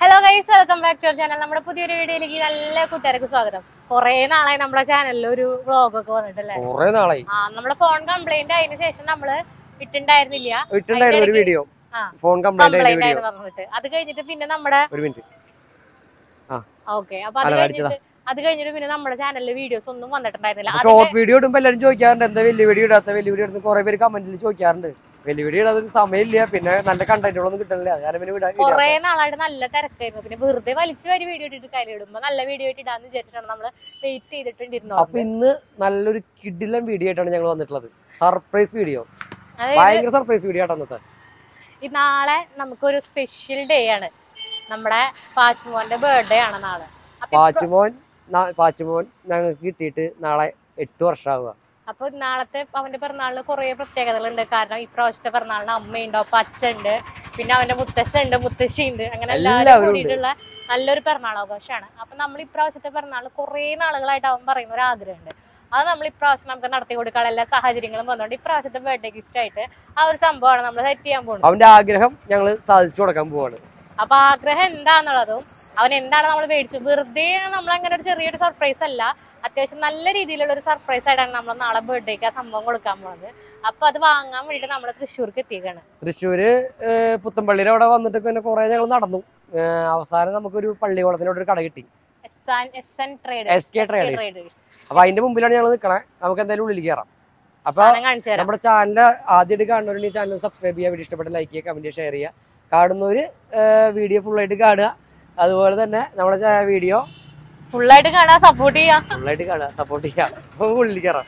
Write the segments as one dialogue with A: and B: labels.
A: Hello guys welcome back to our channel നമ്മുടെ പുതിയൊരു വീഡിയോയിലേക്ക് നല്ല കൂട്ടുകാർക്ക് സ്വാഗതം കുറെ നാളായി നമ്മുടെ ചാനലിൽ ഒരു വ്ളോഗ് ഒക്കെ വന്നിട്ടല്ലേ
B: കൊറേ നാളായി
A: ആ നമ്മുടെ ഫോൺ കംപ്ലൈന്റ് ആയതിനു ശേഷം നമ്മള് ഇട്ടുണ്ടായിരുന്നില്ല
B: ഇട്ടുണ്ടായിരുന്നു ഒരു വീഡിയോ
A: ആ
B: ഫോൺ കംപ്ലൈന്റ് ആയ
A: കംപ്ലൈന്റ്
B: വീഡിയോ
A: ആയിരുന്നു പറഞ്ഞിട്ട് അത് കഴിഞ്ഞിട്ട് പിന്നെ നമ്മുടെ
B: ഒരു മിനിറ്റ് ആ
A: ഓക്കെ അപ്പൊ അത്
B: അല്ല,
A: കഴിഞ്ഞിട്ട് അത് കഴിഞ്ഞിട്ട് പിന്നെ നമ്മുടെ ചാനലിൽ വീഡിയോസ് ഒന്നും വന്നിട്ടുണ്ടായിരുന്നില്ല അതിന്റെ
B: ഷോർട്ട് വീഡിയോ ഇടുമ്പോ എല്ലാരും ചോദിക്കാറുണ്ട് എന്താ വലിയ വീഡിയോ ഇടാത്ത വലിയ വീഡിയോ ഇടുന്ന കുറെ പേര് കമന്റിൽ ചോദിക്കാറുണ്ട് വലിയ വീഡിയോ ഇടാത്ത സമയമില്ല പിന്നെ നല്ല കണ്ടന്റുകളൊന്നും കിട്ടണില്ല ഞാൻ പിന്നെ വിടാൻ
A: കുറെ നാളായിട്ട് നല്ല തിരക്കായിരുന്നു പിന്നെ വെറുതെ വലിച്ചു വരി വീഡിയോ ഇട്ടിട്ട് കയ്യിലിടുമ്പോ നല്ല വീഡിയോ ഇട്ട് ഇടാന്ന് വിചാരിച്ചിട്ടാണ് നമ്മള് വെയിറ്റ് ചെയ്തിട്ടുണ്ടിരുന്നത്
B: അപ്പൊ ഇന്ന് നല്ലൊരു കിഡിലൻ വീഡിയോ ആയിട്ടാണ് ഞങ്ങൾ വന്നിട്ടുള്ളത് സർപ്രൈസ് വീഡിയോ
A: അതായത്
B: ഭയങ്കര സർപ്രൈസ് വീഡിയോ ആയിട്ട് അന്നത്തെ
A: ഈ നാളെ നമുക്കൊരു സ്പെഷ്യൽ ഡേ ആണ് നമ്മുടെ പാച്ചുമോന്റെ ബർത്ത്ഡേ ആണ് നാളെ അപ്പൊ ഇപ്ര-
B: പാച്ചുമോൻ ന- പാച്ചുമോൻ ഞങ്ങൾക്ക് കിട്ടിയിട്ട് നാളെ എട്ട് വർഷമാവുക
A: അപ്പൊ നാളത്തെ അവന്റെ പിറന്നാളിന് കുറെ പ്രത്യേകതകളുണ്ട് കാരണം ഇപ്രാവശ്യത്തെ പിറന്നാളിന് അമ്മയുണ്ട് ഒപ്പം അച്ഛനുണ്ട് പിന്നെ അവന്റെ മുത്തശ്ശ ഉണ്ട് മുത്തശ്ശി ഉണ്ട് അങ്ങനെ എല്ലാവരും
B: എല്ലാവരും ഉണ്ട്.
A: കൂടിയിട്ടുള്ള നല്ലൊരു പിറന്നാൾ ആഘോഷമാണ് അപ്പൊ നമ്മൾ ഇപ്രാവശ്യത്തെ പിറന്നാൾ കുറെ നാളുകളായിട്ട് അവൻ പറയുന്ന ഒരു ആഗ്രഹമുണ്ട് അത് നമ്മൾ ഇപ്രാവശ്യം നമുക്ക് നടത്തി കൊടുക്കാൻ എല്ലാ സാഹചര്യങ്ങളും വന്നുകൊണ്ട് ഇപ്രാവശ്യത്തെ ബർത്ത്ഡേ ഗിഫ്റ്റ് ആയിട്ട് ആ ഒരു സംഭവമാണ് നമ്മൾ സെറ്റ് ചെയ്യാൻ പോകുന്നത്
B: അവന്റെ ആഗ്രഹം ഞങ്ങൾ സാധിച്ചു കൊടുക്കാൻ പോവാണ്
A: അപ്പൊ ആഗ്രഹം എന്താന്നുള്ളതും അവൻ എന്താണ് നമ്മൾ മേടിച്ചത് വെറുതെ നമ്മൾ അങ്ങനെ ഒരു ചെറിയൊരു സർപ്രൈസ് അല്ല അത്യാവശ്യം നല്ല രീതിയിലുള്ള ഒരു സർപ്രൈസ് ആയിട്ടാണ് നമ്മൾ നാളെ ബർത്ത്ഡേക്ക് ആ സംഭവം കൊടുക്കാൻ പോകുന്നത് അപ്പൊ അത് വാങ്ങാൻ വേണ്ടിട്ട് നമ്മൾ തൃശ്ശൂർക്ക് എത്തിയേക്കാണ്
B: തൃശ്ശൂര് ഏഹ്, പുത്തമ്പള്ളിയുടെ അവിടെ വന്നിട്ട് പിന്നെ കുറെ ഞങ്ങൾ നടന്നു ഏഹ്, അവസാനം നമുക്കൊരു പള്ളിക്കുളത്തിനോട് ഒരു കട കിട്ടി
A: S N
B: SK Traders.
A: Traders
B: അപ്പൊ അതിന്റെ മുമ്പിലാണ് ഞങ്ങൾ നിൽക്കണേ നമുക്ക് എന്തായാലും ഉള്ളിൽ കയറാം അപ്പൊ
A: സാധനം കാണിച്ചു തരാം
B: നമ്മുടെ ചാനൽ ആദ്യമായിട്ട് കാണുന്നവരുണ്ടെങ്കിൽ ചാനൽ സബ്സ്ക്രൈബ് ചെയ്യുക വീഡിയോ ഇഷ്ടപ്പെട്ട ലൈക്ക് ചെയ്യുക കമന്റ് ഷെയർ ചെയ്യുക കാണുന്നവര് വീഡിയോ ഫുൾ ആയിട്ട് കാണുക അതുപോലെ തന്നെ നമ്മുടെ വീഡിയോ
A: ഫുള്ളായിട്ട് കാണാൻ സപ്പോർട്ട് ചെയ്യാം
B: ഫുൾ ആയിട്ട് കാണുക സപ്പോർട്ട് ചെയ്യുക അപ്പൊ ഉള്ളിൽ കയറാം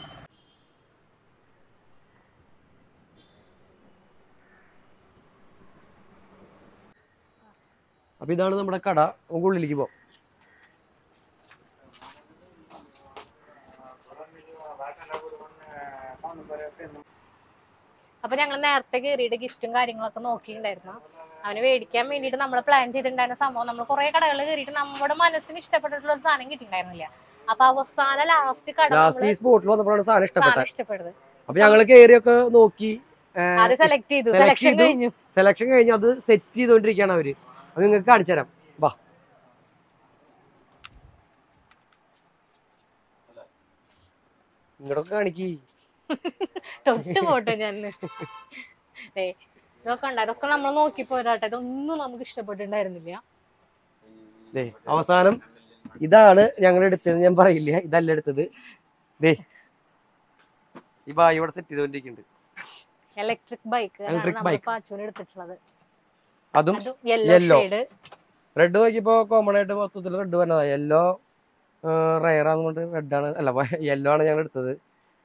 B: അപ്പൊ ഇതാണ് നമ്മുടെ കട നമുക്ക് ഉള്ളിലേക്ക് പോവാം
A: അപ്പൊ ഞങ്ങൾ നേരത്തെ കയറിയിട്ട് ഗിഫ്റ്റും കാര്യങ്ങളൊക്കെ നോക്കിയിട്ടുണ്ടായിരുന്നു അവന് മേടിക്കാൻ വേണ്ടിയിട്ട് നമ്മൾ പ്ലാൻ ചെയ്തിട്ടുണ്ടായിരുന്ന സംഭവം നമ്മൾ കുറെ കടകളിൽ കയറിയിട്ട് നമ്മുടെ മനസ്സിന് ഇഷ്ടപ്പെട്ടിട്ടുള്ള ഒരു സാധനം കിട്ടിയിട്ടുണ്ടായിരുന്നില്ല അപ്പൊ അവസാനം ലാസ്റ്റ് കട
B: ലാസ്റ്റ്
A: നമ്മള്
B: ഈ സ്പോട്ടിൽ വന്നപ്പോഴാണ് സാധനം ഇഷ്ടപ്പെട്ടത്
A: സാധനം ഇഷ്ടപ്പെട്ടത്
B: അപ്പൊ ഞങ്ങള് കയറിയൊക്കെ നോക്കി
A: അത് സെലക്ട് ചെയ്തു
B: Select
A: സെലക്ഷൻ
B: ചെയ്തു.
A: കഴിഞ്ഞു
B: സെലക്ഷൻ കഴിഞ്ഞ് അത് സെറ്റ് ചെയ്തോണ്ടിരിക്കുകയാണ് അവര് അത് നിങ്ങൾക്ക് കാണിച്ചു തരാം വാ ഇങ്ങോട്ടൊക്കെ കാണിക്കി
A: തൊട്ട് പോട്ടെ ഞാൻ ഏ ഇതൊക്കെ ഉണ്ട് അതൊക്കെ നമ്മൾ നോക്കി പോരാട്ടെ ഇതൊന്നും നമുക്ക് ഇഷ്ടപ്പെട്ടിട്ടുണ്ടായിരുന്നില്ല
B: ദേ അവസാനം ഇതാണ് ഞങ്ങൾ എടുത്തത് ഞാൻ പറയില്ല ഇതല്ല എടുത്തത് ദേ ഈ ബായി ഇവിടെ സെറ്റ് ചെയ്തോണ്ടിരിക്കുന്നുണ്ട്
A: ഇലക്ട്രിക് ബൈക്ക്
B: Electric
A: നമ്മൾ
B: bike.
A: പാച്ചുവിന് എടുത്തിട്ടുള്ളത്
B: അതും
A: അതും യെല്ലോ
B: Yellow.
A: ഷെയ്ഡ്
B: റെഡ് നോക്കിയപ്പോ കോമൺ ആയിട്ട് മൊത്തത്തിൽ റെഡ് വന്നതാ യെല്ലോ റയർ ആണെന്നുകൊണ്ട് റെഡ് ആണ് അല്ല യെല്ലോ ആണ് ഞങ്ങൾ എടുത്തത്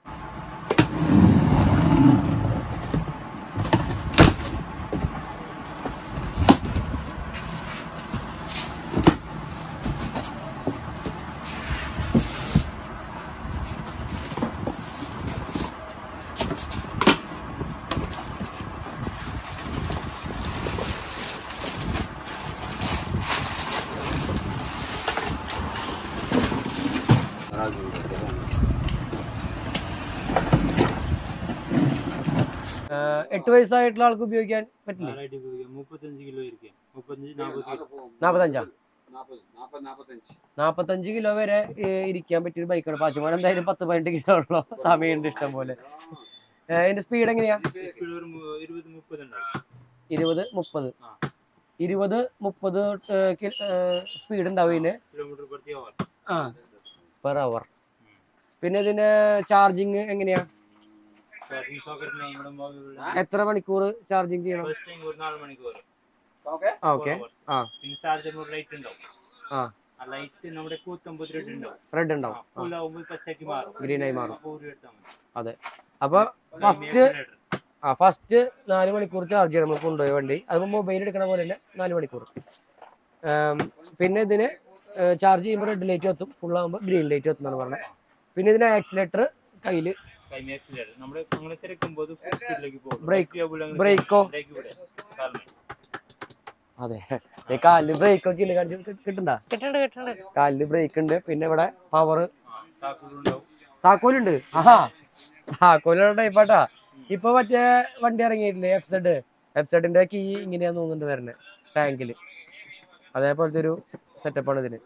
B: ഏഹ് എട്ട് വയസ്സായിട്ടുള്ള ആൾക്ക് ഉപയോഗിക്കാൻ പറ്റില്ലേ
C: ധാരാളമായിട്ട് ഉപയോഗിക്കാം മുപ്പത്തഞ്ച് കിലോ ഇരിക്കും മുപ്പത്തഞ്ച് നാൽപ്പത് കിലോ
B: നാപ്പത്തഞ്ചാ
D: നാപ്പത് നാപ്പത് നാപ്പത്തഞ്ച്
B: നാപ്പത്തഞ്ച് കിലോ വരെ ഏഹ് ഇരിക്കാൻ പറ്റിയ ഒരു ബൈക്കാണ് പാച്ചുമാൻ എന്തായാലും പത്ത് പതിനെട്ട് കിലോ ഉള്ള സമയമുണ്ട് ഇഷ്ടം പോലെ ഏഹ് ഇതിന്റെ സ്പീഡ് എങ്ങനെയാ
C: സ്പീഡ് ഒരു മു- ഇരുപത് മുപ്പത് ഉണ്ടാവും
B: ഇരുപത് മുപ്പത്
C: ആ.
B: ഇരുപത് മുപ്പത് സ്പീഡ് ഉണ്ടാവും ഇതിന്
C: കിലോമീറ്റർ പ്രതി അവർ
B: ആ പെർ അവർ പിന്നെ ഇതിന് ചാർജിങ് എങ്ങനെയാ
C: ചാർജിങ് സോക്കറ്റ് നമ്മുടെ മൊബൈൽ
B: എത്ര മണിക്കൂർ ചാർജിങ് ചെയ്യണം
C: ഫസ്റ്റ് ടൈം ഒരു നാല് മണിക്കൂർ
D: ഓക്കെ
B: ആ ഓക്കെ
C: four hours.
B: ആ
C: പിന്നെ ചാർജർ ഒരു ലൈറ്റ് ഉണ്ടാവും
B: ആ
C: ആ ലൈറ്റ് നമ്മുടെ കൂത്തൊമ്പത് രൂപ ഉണ്ടാവും
B: റെഡ് ഉണ്ടാവും
C: ഫുൾ ആവുമ്പോൾ പച്ചക്ക് മാറും
B: ഗ്രീൻ ആയി മാറും
C: അപ്പോൾ ഒരു എടുത്താൽ മതി
B: അതെ അപ്പൊ ഫസ്റ്റ് ആ ഫസ്റ്റ് നാല് മണിക്കൂർ ചാർജ് ചെയ്യണം നമ്മൾ കൊണ്ടുപോയ വണ്ടി അതിപ്പോൾ മൊബൈൽ എടുക്കണ പോലെ തന്നെ നാല് മണിക്കൂർ ഏം, പിന്നെ ഇതിന് ചാർജ് ചെയ്യുമ്പോൾ റെഡ് ലൈറ്റ് എത്തും ഫുൾ ആകുമ്പോൾ ഗ്രീൻ ലൈറ്റ് എത്തും എന്നാണ് പറഞ്ഞത് പിന്നെ ഇതിന് ആക്സിലേറ്റർ കയ്യിൽ
C: കൈമ ആക്സിലേറ്റർ നമ്മുടെ അങ്ങനെ തിരക്കുമ്പോൾ ഫുൾ സ്പീഡിലേക്ക് പോകും
B: Brake- brake ഓ?
C: ബ്രേക്ക് ഇവിടെ കാലിന്.
B: അതെ ദേ കാലില് ബ്രേക്ക് ഒക്കെ ഉണ്ട് കാണിച്ച് കിട്ടണ്ട
A: കിട്ടുന്നുണ്ട് കിട്ടുന്നുണ്ട്
B: കാലില് ബ്രേക്ക് ഉണ്ട് പിന്നെ ഇവിടെ പവർ
C: ആ താക്കോലുണ്ടാവും
B: താക്കോലുണ്ട് ആഹാ താക്കോലുള്ള ടൈപ്പാട്ടാ ഇപ്പൊ മറ്റേ വണ്ടി ഇറങ്ങിയിട്ടില്ലേ എഫ് സെഡ് എഫ് സെഡിന്റെ കീ ഇങ്ങനെയാന്ന് തോന്നുന്നുണ്ട് വരുന്നത് ടാങ്കില് അതേപോലത്തെ ഒരു സെറ്റപ്പാണ് ഇതിന്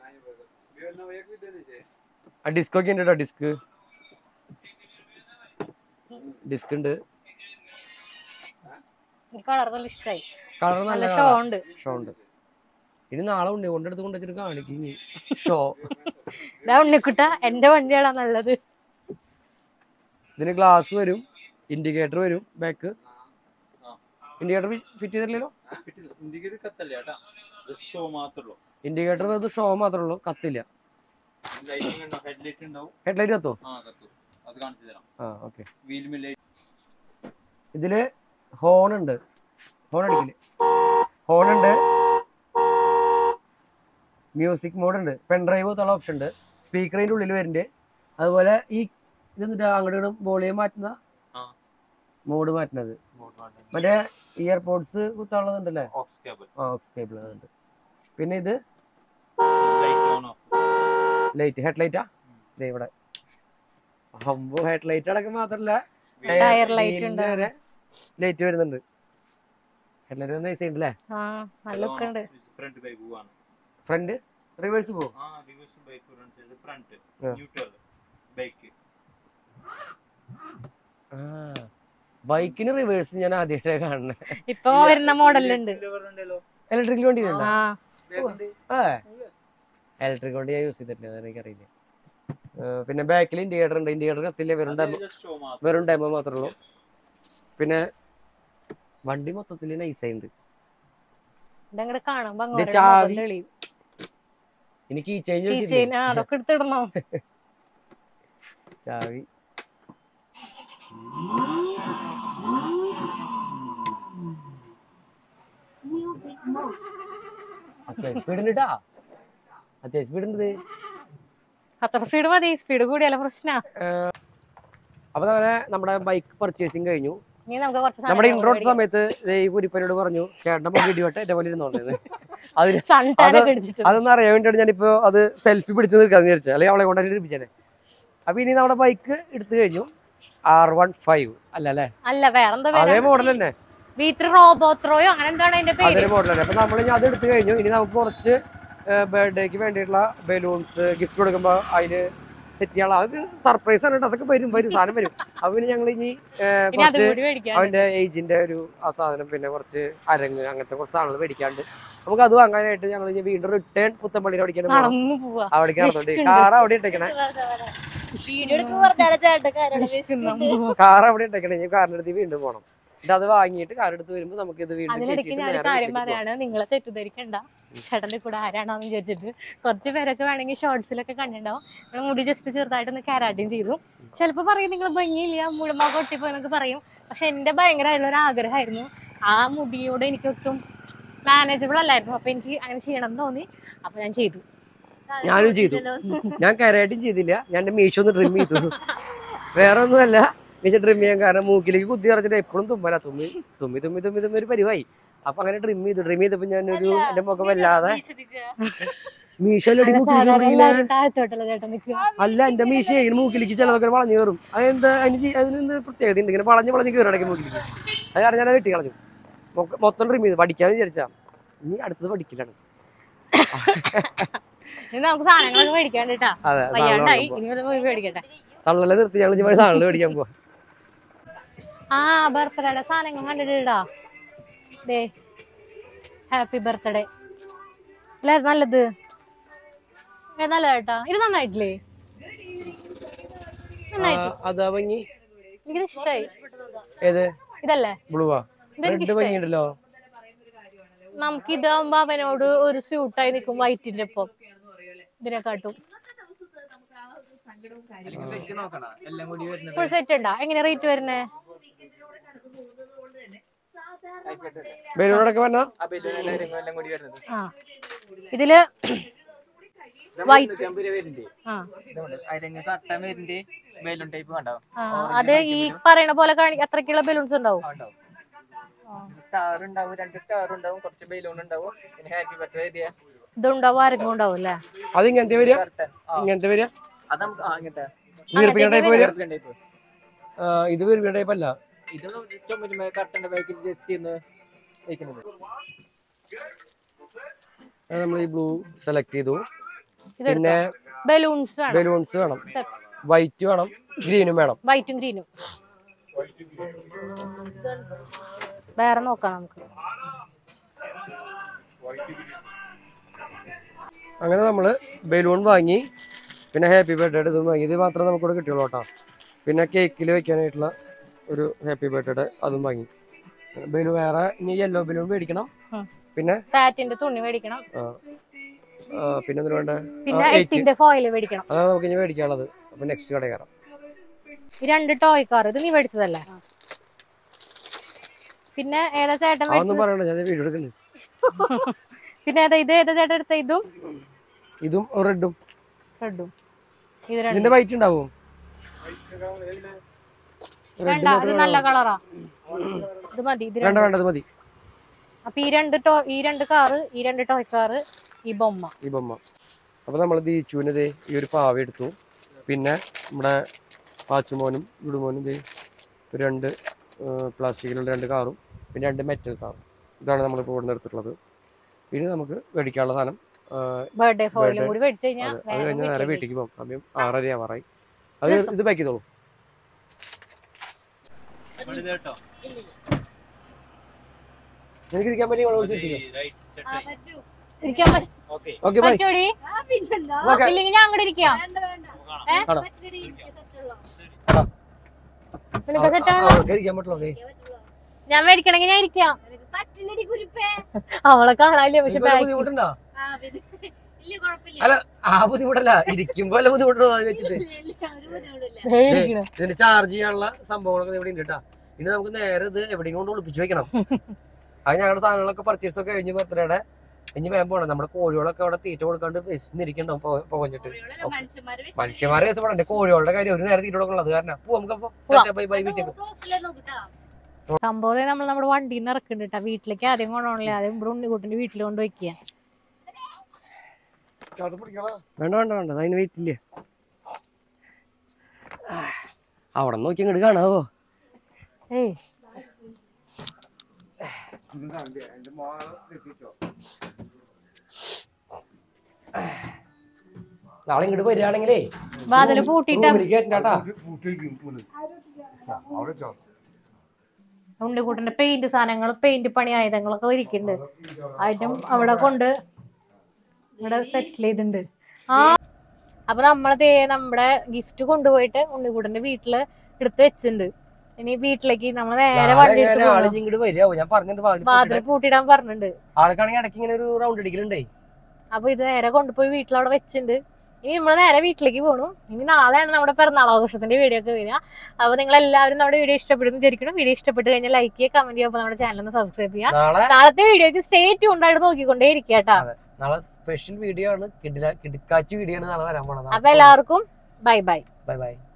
B: ആ ഡിസ്ക് ഒക്കെ ഉണ്ട് കേട്ടോ ഡിസ്ക് ഡിസ്ക് ഉണ്ട്
A: എനിക്ക് കളർ നല്ല ഇഷ്ടമായി
B: കളർ
A: നല്ല
B: നല്ല
A: ഷോ ഉണ്ട്
B: ഷോ ഉണ്ട് ഇനി നാളെ ഉണ്ട് കൊണ്ടെടുത്ത് കൊണ്ടുവച്ചിട്ട് കാണിക്കും ഷോ
A: ഇതാ ഉണ്ണിക്കുട്ട എന്റെ വണ്ടിയാണോ നല്ലത്
B: ഇതിന് ഗ്ലാസ് വരും ഇൻഡിക്കേറ്റർ വരും ബാക്ക് ഇൻഡിക്കേറ്റർ ഫിറ്റ് ചെയ്തിട്ടില്ലല്ലോ
C: ഇന്ത്യക്ക് കത്തല്ലേ ചേട്ടാ ഷോ മാത്രമേ
B: ഇൻഡിക്കേറ്റർ അത് ഷോ മാത്രമേ ഉള്ളൂ കത്തില്ല
C: ലൈറ്റിംഗ് ഉണ്ടോ ഹെഡ്ലൈറ്റ് ഉണ്ടാവും
B: ഹെഡ്ലൈറ്റ് കത്തോ
C: ആ കത്തു അത് കാണിച്ചു തരാം
B: ആ ഓക്കെ
C: വീൽ മില്ലൈറ്റ്
B: ഇതില് ഹോൺ ഉണ്ട് ഹോൺ അടിക്കില്ല ഹോൺ ഉണ്ട് മ്യൂസിക് മോഡ് ഉണ്ട് പെൻഡ്രൈവ് എന്നുള്ള ഓപ്ഷൻ ഉണ്ട് സ്പീക്കറിന്റെ ഉള്ളിൽ വരുന്നുണ്ട് അതുപോലെ ഈ ഇതെന്നിട്ട് അങ്ങോട്ട് ഇങ്ങോട്ട് വോളിയം മാറ്റുന്ന
C: ആ.
B: മോഡ് മാറ്റുന്നത് മറ്റേ ഇയർപോഡ്സ് കുത്താനുള്ളതുണ്ടല്ലേ
C: ഓക്സ് കേബിൾ
B: ആ ഓക്സ് കേബിൾ ഉണ്ട് പിന്നെ ഇത്
C: light on off
B: light head ലൈറ്റാ ദേ ഇവിടെ അമ്പോ ഹെഡ് ലൈറ്റ് അടക്കം മാത്രല്ല
A: Tire light ഉണ്ട്.
B: ലൈറ്റ് വരുന്നുണ്ട് ഹെഡ് ലൈറ്റ് നൈസ് ഉണ്ട് അല്ലേ
A: ആ നല്ല ലുക്ക് ഉണ്ട്
C: ഫ്രണ്ട് ബൈക്ക് പോവാണ്
B: ഫ്രണ്ട് റിവേഴ്സ് പോകും
C: ആ reverse bike front side front
B: ആ.
C: ന്യൂട്രൽ ബൈക്ക്
B: ബൈക്കിന് റിവേഴ്സ് ഞാൻ ആദ്യമായിട്ടാണ് കാണുന്നത്
A: ഇപ്പൊ വരുന്ന മോഡലുണ്ട്
C: ഉണ്ടല്ലോ
B: ഇലക്ട്രിക് വണ്ടി ഉണ്ടോ
A: ആ
B: ആ ഇലക്ട്രിക് വണ്ടി ഞാൻ യൂസ് ചെയ്തിട്ടില്ല അത് എനിക്കറിയില്ല ആ, പിന്നെ ബാക്കിൽ ഇൻഡിക്കേറ്റർ ഉണ്ട് ഇൻഡിക്കേറ്റർ കത്തില്ല വെറും ഡെമോ
C: ഷോ മാത്രം
B: വെറും ഡെമോ മാത്രമേ ഉള്ളൂ പിന്നെ വണ്ടി മൊത്തത്തിൽ നൈസായിട്ടുണ്ട്
A: ഇതങ്ങോട്ട് കാണുമ്പോ
B: ഇത്
A: അങ്ങോട്ട്
B: ചാവി.
A: മുഖം തെളിയും
B: എനിക്ക് ഈ ചേഞ്ച്
A: ഈ ചെയിൻ ആ അതൊക്കെ എടുത്തിടണോ
B: ചാവി അത്യാവശ്യം സ്പീഡ് ഉണ്ട് കേട്ടാ അത്യാവശ്യം സ്പീഡ് ഉണ്ട് ഇത്.
A: അത്ര സ്പീഡ് മതി സ്പീഡ് കൂടിയല്ല പ്രശ്ന
B: അപ്പൊ അങ്ങനെ നമ്മുടെ ബൈക്ക് പർച്ചേസിങ് കഴിഞ്ഞു
A: ഇനി നമുക്ക് കുറച്ച്
B: നമ്മുടെ
A: സാധനങ്ങൾ
B: ഇൻട്രോ
A: മേടിക്കാം.
B: സമയത്ത് ദേ ഈ കുരിപ്പനോട് പറഞ്ഞു ചേട്ടന്റെ മുഖം ഇടിവട്ടെ എന്റെ പോലെ ഇരുന്നോണ്ടത് അതിന്
A: സൺടാൻ
B: അത്
A: ഒക്കെ അടിച്ചിട്ട്
B: അതൊന്നും അറിയാൻ വേണ്ടിയാണ് ഞാനിപ്പോ അത് സെൽഫി പിടിച്ചു നിൽക്കാന്ന് വിചാരിച്ചത് അല്ലെങ്കിൽ അവളെ കൊണ്ടുവരെ ഇരിപ്പിച്ചേനെ അപ്പൊ ഇനി നമ്മുടെ ബൈക്ക് എടുത്തു കഴിഞ്ഞു ആർ വൺ ഫൈവ് അല്ല അല്ലേ
A: അല്ല വേറെന്താ
B: അതേ
A: പേര്
B: മോഡൽ തന്നെ
A: വീട്ടിൽ റോബോത്രോയോ അങ്ങനെ എന്താണ് അതിന്റെ പേര്
B: അതൊരു മോഡൽ തന്നെ അപ്പൊ നമ്മൾ ഇനി അത് എടുത്തു കഴിഞ്ഞു ഇനി നമുക്ക് കുറച്ച് ബർത്ത്ഡേക്ക് വേണ്ടിയിട്ടുള്ള ബലൂൺസ് ഗിഫ്റ്റ് കൊടുക്കുമ്പോ അതില് സെറ്റ് ചെയ്യാനുള്ള അത് സർപ്രൈസ് ആണ് കേട്ടോ അതൊക്കെ വരും വരും സാധനം വരും അപ്പൊ പിന്നെ ഞങ്ങൾ ഇനി ഏ,
A: ഇനി അതും
B: കുറച്ച്
A: കൂടി മേടിക്കാൻ
B: അവന്റെ ഏജിന്റെ ഒരു ആ സാധനം പിന്നെ കുറച്ച് അരങ്ങ് അങ്ങനത്തെ കുറച്ച് സാധനങ്ങൾ മേടിക്കാണ്ട് നമുക്ക് അത് വാങ്ങാനായിട്ട് ഞങ്ങൾ ഇനി വീണ്ടും റിട്ടേൺ പുത്തമ്പള്ളിയിൽ പഠിക്കാൻ
A: നടന്നു പോവാ
B: അവിടേക്ക് നടന്നുണ്ട് കാർ അവിടെ ഇട്ടേക്കണേ
A: വിശക്കുന്നു.
B: കാർ അവിടെ ഇട്ടേക്കണേ ഇനി കാറിന്റെ അടുത്ത് വീണ്ടും പോകണം എന്നിട്ട് അത് വാങ്ങിയിട്ട് കാർ എടുത്ത് വരുമ്പോൾ നമുക്ക് ഇത് വീണ്ടും
A: അതിനിടയ്ക്ക്
B: കയറ്റിയിട്ട്
A: ഞാൻ ഒരു
B: നേരെ
A: കാര്യം
B: വീട്ടിലേക്ക് പോകാം.
A: പറയാണ് നിങ്ങളെ തെറ്റിദ്ധരിക്കണ്ട ചേട്ടന്റെ കൂടെ ആരാണെന്ന് വിചാരിച്ചിട്ട് കുറച്ച് പേരൊക്കെ വേണമെങ്കിൽ ഷോർട്സിലൊക്കെ കണ്ടിട്ടുണ്ടാവും നിങ്ങൾ മുടി ജസ്റ്റ് ചെറുതായിട്ടൊന്ന് കാരാട്ടിയും ചെയ്തു ചിലപ്പോൾ പറയും നിങ്ങൾ ഭംഗിയില്ല മുഴുമ കൊട്ടിപ്പോ എന്നൊക്കെ പറയും പക്ഷെ എന്റെ ഭയങ്കരമായിട്ടുള്ള ഒരു ആഗ്രഹമായിരുന്നു ആ മുടിയോട് എനിക്കൊട്ടും മാനേജബിൾ അല്ലായിരുന്നു അപ്പൊ എനിക്ക് അങ്ങനെ ചെയ്യണം എന്ന് തോന്നി അപ്പൊ ഞാൻ ചെയ്തു
B: ഞാനും ചെയ്തു ഞാൻ കരായിട്ടും ചെയ്തില്ല ഞാൻ എന്റെ മീശ ഒന്ന് ട്രിം ചെയ്തു വേറെ ഒന്നുമല്ല മീശ ട്രിം ചെയ്യാൻ കാരണം മൂക്കിലേക്ക് കുത്തി നിറച്ചിട്ട് എപ്പോഴും തുമ്മല തുമ്മി തുമ്മി തുമ്മി തുമ്മി തുമ്മി ഒരു പരിവായി അപ്പൊ അങ്ങനെ ട്രിം ചെയ്തു ട്രിം ചെയ്തപ്പോ ഞാനൊരു എന്റെ മുഖം വല്ലാതെ മീശയിലടി മൂക്കിലേക്ക് പിടിയില്ല
A: എല്ലാവരും താഴത്തോട്ടല്ല ചേട്ടൻ നിൽക്കുക
B: അല്ല എന്റെ മീശ ഇങ്ങനെ മൂക്കിലേക്ക് ചിലതൊക്കെ വളഞ്ഞു കയറും അതെന്താ അതിന് ചെയ്- അതിനെന്ത് പ്രത്യേകത ഉണ്ട് ഇങ്ങനെ വളഞ്ഞ് വളഞ്ഞ് കയറും ഇടയ്ക്ക് മൂക്കിലേക്ക് അത് കാരണം ഞാൻ വെട്ടി കളഞ്ഞു മൊ- മൊത്തം ട്രിം ചെയ്തു പഠിക്കാന്ന് വിചാരിച്ചാ ഇനി അടുത്തത് പഠിക്കില്ലാണ്
A: ഇനി നമുക്ക് സാധനങ്ങളൊക്കെ മേടിക്കാണ്ട് കേട്ടാ
B: അതെ
A: വയ്യാണ്ടായി ഇനി മുതൽ പോയി മേടിക്കട്ടെ
B: തള്ളലെ നിർത്തി ഞങ്ങൾ ഇനി സാധനങ്ങൾ മേടിക്കാൻ പോവാ
A: ആ ബർത്ത്ഡേയുടെ സാധനങ്ങൾ കണ്ടിട്ടാ ദേ ഹാപ്പി ബർത്ത്ഡേ അല്ലേ നല്ലത് ഏ നല്ലതാട്ടാ ഇത് നന്നായിട്ടില്ലേ നന്നായിട്ട്
B: അതാ ഭംഗി
A: എനിക്കിത് ഇഷ്ടായി
B: ഏത്
A: ഇതല്ലേ
B: ബ്ലൂവാ
A: ഇതെനിക്ക്
B: റെഡ്
A: ഇഷ്ടായി
B: ഭംഗിയുണ്ടല്ലോ
A: നമുക്ക് ഇതാകുമ്പോ അവനോട് ഒരു സ്യൂട്ടായി നിൽക്കും വൈറ്റിന്റെ ഒപ്പം ഇതിനെക്കാട്ടും ഫുൾ സെറ്റ് ഉണ്ടാ എങ്ങനെ റേറ്റ് വരുന്നേ
B: ബലൂണൊക്കെ വന്നാ
A: ആ ഇതില് വൈറ്റ് ആ
E: കട്ടൻ വരുന്നുണ്ട് ബലൂൺ ടൈപ്പ് കണ്ടാവും
A: ആ അത് ഈ പറയണ പോലെ കാണി അത്രക്കുള്ള ബലൂൺസ് ഉണ്ടാവും
E: സ്റ്റാർ ഉണ്ടാവും രണ്ട് സ്റ്റാർ ഉണ്ടാവും കുറച്ച് ബലൂൺ ഉണ്ടാവും പിന്നെ ഹാപ്പി ബർത്ത്ഡേ എഴുതിയ
A: ഇതുണ്ടാവും ആരെങ്കിലും ഉണ്ടാവും അല്ലേ
B: അത് ഇങ്ങനത്തെ വരിക
E: കർട്ടൻ
B: ഇങ്ങനത്തെ വരിക
E: അത് നമുക്ക് ആ ഇങ്ങനത്തെ
B: വീർപ്പിക്കുന്ന ടൈപ്പ് വരിക
E: കർട്ടൻ ടൈപ്പ്
B: ആ, ഇത് വീർപ്പിക്കുന്ന ടൈപ്പ് അല്ല
E: ഇത് ചുമരുമേ കർട്ടന്റെ ബാക്കിൽ ജസ്റ്റ് ഇന്ന് വെക്കുന്നത്
B: നമ്മൾ ഈ ബ്ലൂ സെലക്ട് ചെയ്തു
A: ഇതെടുത്തോ?
B: പിന്നെ
A: ബലൂൺസ് വേണം
B: ബലൂൺസ് വേണം വൈറ്റ് വേണം ഗ്രീനും വേണം
A: വൈറ്റും ഗ്രീനും വേറെ നോക്കാം നമുക്ക്
B: അങ്ങനെ നമ്മൾ ബലൂൺ വാങ്ങി പിന്നെ ഹാപ്പി ബർത്ത്ഡേ ഇതും വാങ്ങി ഇത് മാത്രമേ നമുക്കിവിടെ കിട്ടിയുള്ളൂ കേട്ടോ പിന്നെ കേക്കിൽ വെക്കാനായിട്ടുള്ള ഒരു ഹാപ്പി ബർത്ത്ഡേ അതും വാങ്ങി ബലൂൺ വേറെ ഇനി യെല്ലോ ബലൂൺ മേടിക്കണം
A: ഉം.
B: പിന്നെ
A: സാറ്റിന്റെ തുണി മേടിക്കണം
B: ആ, ആ, പിന്നെ എന്തിനു വേണ്ട
A: പിന്നെ
B: ആ, eight.
A: എട്ടിന്റെ ഫോയിൽ മേടിക്കണം
B: അതാണ് നമുക്ക് ഇനി മേടിക്കാനുള്ളത് അപ്പൊ നെക്സ്റ്റ് കട കയറാം
A: ഈ രണ്ട് ടോയ് കാർ ഇത് നീ മേടിച്ചതല്ലേ പിന്നെ ഏതാ ചേട്ടൻ
B: അതൊന്നും
A: മേടിച്ചത്
B: പറയണ്ട ഞാൻ വീഡിയോ എടുക്കുന്നുണ്ട്
A: പിന്നെ ഏതാ ഇത് ഏതാ ചേട്ടൻ എടുത്ത ഇതും
B: ഇതും റെഡും
A: റെഡും ഇത് രണ്ടും
B: ഇതിന്റെ വൈറ്റ് ഉണ്ടാവും
A: വേണ്ട ഇത് നല്ല കളറാ ഇത് മതി ഇത്
B: വേണ്ട
A: രണ്ട്
B: വേണ്ട അത് മതി
A: അപ്പൊ ഈ രണ്ട് ടോ ഈ രണ്ട് കാറ് ഈ രണ്ട് ടോയ് കാറ് ഈ ബൊമ്മ
B: ഈ ബൊമ്മ അപ്പൊ നമ്മൾ ദീച്ചുവിന് ദേ ഈ ഒരു പാവ എടുത്തു പിന്നെ നമ്മുടെ പാച്ചുമോനും ഗുഡുമോനും ദേ ഒരു രണ്ട് പ്ലാസ്റ്റിക്കിലുള്ള രണ്ട് കാറും പിന്നെ രണ്ട് മെറ്റൽ കാറും ഇതാണ് നമ്മളിപ്പോൾ ഇവിടെ നിന്ന് എടുത്തിട്ടുള്ളത് പിന്നെ നമുക്ക് മേടിക്കാനുള്ള സാധനം ആ,
A: ബർത്ത്ഡേ ഫോയിലും
B: Birthday.
A: കൂടി മേടിച്ചു കഴിഞ്ഞാൽ
B: അത് അത് കഴിഞ്ഞാൽ നേരെ വീട്ടിലേക്ക് പോകും സമയം ആറര ആവാറായി അത് ഇത് പാക്ക് ചെയ്തോളൂ
C: ഇവിടെ ഇത് കേട്ടോ
B: നിനക്ക് ഇരിക്കാൻ പറ്റിയ വിളിച്ചിട്ടില്ല
C: റൈറ്റ് സെറ്റ്
A: ഇരിക്കാൻ പറ്റ-
C: ഓക്കെ
B: ഓക്കെ ബൈ
A: പറ്റോടി
B: ഓക്കെ
A: ഇല്ലെങ്കിൽ ഞാൻ അങ്ങോട്ട് ഇരിക്കാം
B: കാണാം
A: നിനക്ക് സെറ്റ് ആണോ
B: ആ, ഇരിക്കാൻ പറ്റുള്ളൂ ഓക്കെ
A: ഞാൻ മേടിക്കണമെങ്കിൽ ഞാൻ ഇരിക്കാം
F: പറ്റില്ലടി കുരിപ്പേ
B: അവളെ
A: കാണാനില്ല പക്ഷെ ബാഗ്
B: ബുദ്ധിമുട്ടുണ്ടോ
F: ആ പിന്നെ വലിയ കുഴപ്പമില്ല
B: അല്ല ആ ബുദ്ധിമുട്ടല്ല ഇരിക്കുമ്പോ അല്ല ബുദ്ധിമുട്ടോ അത് വെച്ചിട്ട്
F: ഇല്ല, ഒരു ബുദ്ധിമുട്ടില്ല
B: ഇതിന് ചാർജ് ചെയ്യാനുള്ള സംഭവങ്ങളൊക്കെ ഇവിടെ ഉണ്ട് കേട്ടാ ഇനി നമുക്ക് നേരെ ഇത് എവിടെയും കൊണ്ട് ഒളിപ്പിച്ച് വെക്കണം അത് ഞങ്ങളുടെ സാധനങ്ങളൊക്കെ പർച്ചേസ് ഒക്കെ കഴിഞ്ഞ് ബർത്ത്ഡേയുടെ ഇനി വേഗം പോകണം നമ്മുടെ കോഴികളൊക്കെ അവിടെ തീറ്റ കൊടുക്കാണ്ട് വിശന്നിരിക്കണ്ടാവും പോകഞ്ഞിട്ട്
F: കോഴികളല്ല, മനുഷ്യന്മാരെ വിശ്വസിക്കാൻ
B: മനുഷ്യന്മാരെ രസപ്പെടണ്ടേ കോഴികളുടെ കാര്യം ഒരു നേരം തീറ്റ കൊടുക്കണം അത് കാരണം പോവാം നമുക്കപ്പോ
A: പോവാം.
B: ബൈ ബൈ വീട്ടിൽ
F: ക്ലോസിലെ നോക്കിട്ടാ
A: സംഭവം നമ്മൾ നമ്മുടെ വണ്ടിയിൽ നിന്ന് ഇറക്കുന്നുണ്ട് കേട്ടോ വീട്ടിലേക്ക് ആദ്യം കൊണ്ടുപോകണില്ല ആദ്യം ഇവിടെ ഉണ്ണിക്കുട്ടിന്റെ വീട്ടിൽ കൊണ്ട് വെക്കുക
B: വേണ്ട വേണ്ട വേണ്ട അതിന് വെയിറ്റ് ഇല്ല അവിടെ നോക്കി ഇങ്ങോട്ട് കാണാവോ
A: ഏയ്
B: നാളെ ഇങ്ങോട്ട് വരികയാണെങ്കിലേ
A: വാതില് പൂട്ടിയിട്ടാ
B: റൂമിലേക്ക് കയറ്റണ്ടാ
A: ഉണ്ണിക്കുട്ടിന്റെ പെയിന്റ് സാധനങ്ങൾ പെയിന്റ് പണി ആയുധങ്ങളൊക്കെ ഇരിക്കുന്നുണ്ട് ആയിട്ടും അവിടെ കൊണ്ട് ഇവിടെ സെറ്റിൽ ചെയ്തിട്ടുണ്ട് ആ അപ്പൊ നമ്മളത് നമ്മുടെ ഗിഫ്റ്റ് കൊണ്ടുപോയിട്ട് ഉണ്ണിക്കുട്ടന്റെ വീട്ടില് എടുത്ത് വെച്ചിട്ടുണ്ട് ഇനി വീട്ടിലേക്ക് നമ്മൾ നേരെ വണ്ടി എടുത്ത്
B: ആള്
A: പോകണം
B: ഇങ്ങോട്ട് വരികയാവും ഞാൻ പറഞ്ഞിട്ട് വാതിൽ
A: വാതില് പൂട്ടിയിടാൻ പറഞ്ഞിട്ടുണ്ട്
B: ആൾക്കാണെങ്കിൽ ഇടയ്ക്ക് ഇങ്ങനെ ഒരു റൗണ്ട് അടിക്കലുണ്ടേ
A: അപ്പൊ ഇത് നേരെ കൊണ്ടുപോയി വീട്ടിൽ അവിടെ വെച്ചിട്ടുണ്ട് ഇനി നമ്മൾ നേരെ വീട്ടിലേക്ക് പോകണു ഇനി നാളെയാണ് നമ്മുടെ പിറന്നാൾ ആഘോഷത്തിന്റെ വീഡിയോ ഒക്കെ വരിക അപ്പൊ നിങ്ങൾ എല്ലാവരും നമ്മുടെ വീഡിയോ ഇഷ്ടപ്പെടുന്നു വിചാരിക്കണം വീഡിയോ ഇഷ്ടപ്പെട്ട് കഴിഞ്ഞാൽ ലൈക്ക് ചെയ്യുക കമന്റ് ചെയ്യുക നമ്മുടെ ചാനൽ ഒന്ന് സബ്സ്ക്രൈബ് ചെയ്യുക
B: നാളെ
A: നാളത്തെ വീഡിയോക്ക് സ്റ്റേ ട്യൂണ്ടായിട്ട് നോക്കിക്കൊണ്ടേ ഇരിക്കുക കേട്ടാ
B: നാളെ സ്പെഷ്യൽ വീഡിയോ ആണ് കിടില കിടക്കാച്ചി വീഡിയോ ആണ് നാളെ വരാൻ പോണത്
A: അപ്പൊ എല്ലാവർക്കും ബൈ ബൈ
B: ബൈ ബൈ